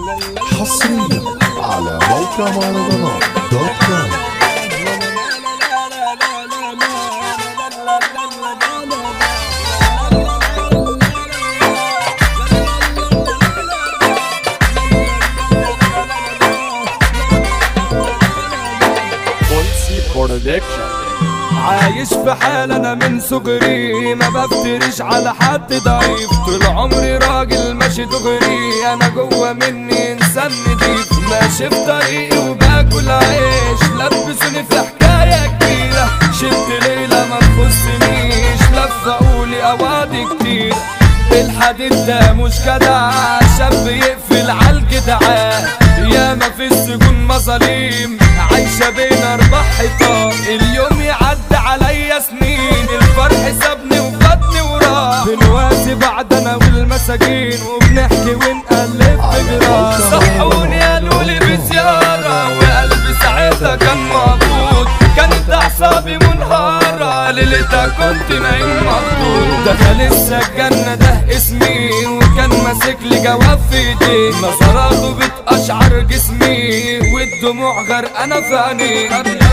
حصريا على موقع مهرجانات دوت كوم بولسي برودكشن عايش في حال انا من صغري ما بفترش على حد ضعيف طول عمري راجل ماشي دغري انا جوه مني انسان نضيف ماشي في طريقي وباكل عيش لبسوني في حكايه كبيره شفت ليله ما تخصنيش لفه قولي اواضي كتير الحديد ده مش جدع شاب يقفل عالجدعان ياما في السجون مظاليم عايشة بين أربع حيطان اليوم يعدي عليا سنين الفرح سابني وفاتني وراه بنواسي بعد أنا والمساجين وبنحكي ونقلب في جراح صحوني قالوا لي بزيارة وقلبي ساعتها كان مقبوض كانت أعصابي منهارة ليلتها كنت نايم مخطوط دخل السجنة ده اسمي وكان ماسك لي جواب في ايديه نظراته بتقشعر جسمي والدموع غرقانة في عينيه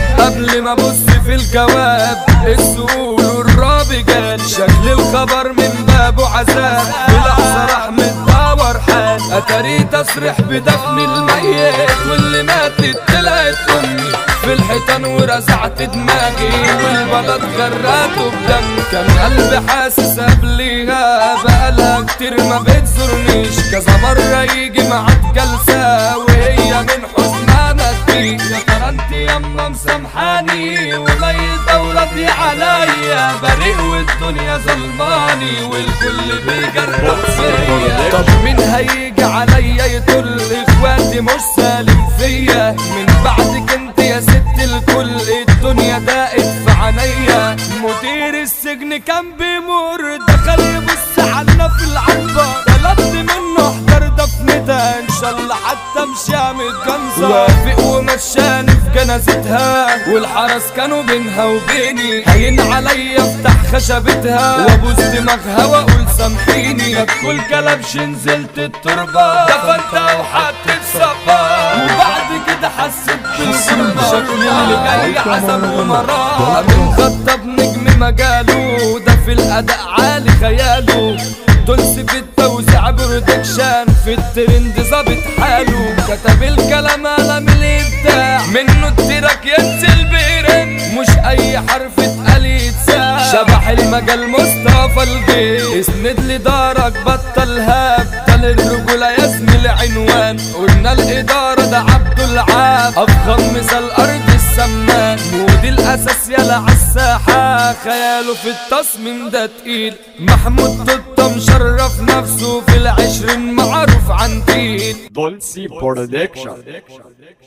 قبل ما ابص في الجواب السؤول والرابي جالي شكل الخبر من بابه عذاب في لحظة راح متدور حال اتاري تصريح بدفن الميت واللي ماتت طلعت امي في الحيطان ورزعت دماغي والبلد غرقته بدم كان قلبي حاسس قبليها بقالها كتير ما بتزورنيش كذا مرة يجي معاك جلسة وهي من حزنها ما تجيش يا ترى انت يما مسامحاني وميت راضي عليا بريء والدنيا ظلماني والكل بيجرب فيا طب مين هيجي عليا يطل اخواتي مش سالم فيا من بعدك انت يا ست الكل الدنيا ضاقت في عينيا مدير السجن كان بيمر دخل يبص علينا في العنبر طلبت منه احضر دفنتها ان شاء الله حتى مش هعمل جنزة وافق ومشاني في جنازتها والحرس كانوا بينها وبيني هين عليا افتح خشبتها وابوس دماغها واقول سامحيني كل كلبش نزلت التربة دفنتها وحطيت صبا وبعد كده حسيت بالغربة شكل اللي جاي حسب ومراه من خطب نجم مجاله ده في الاداء عالي خياله دولس في التوزيع برودكشن في الترند ظابط حاله كتب الكلام قلم الابداع منه التراك ينزل بيرن مش اي حرف اتقال يتساع شبح المجال مصطفى الجيش اسند لي دارك بطل هاب ده للرجولة يا زميلي عنوان قلنا الإدارة ده عبد العاب أفخم مثال أرض السمان مودي الأساس يلا عالساحة خياله في التصميم ده تقيل محمود توتا مشرف نفسه في العشرين معروف عن تقيل بولسي برودكشن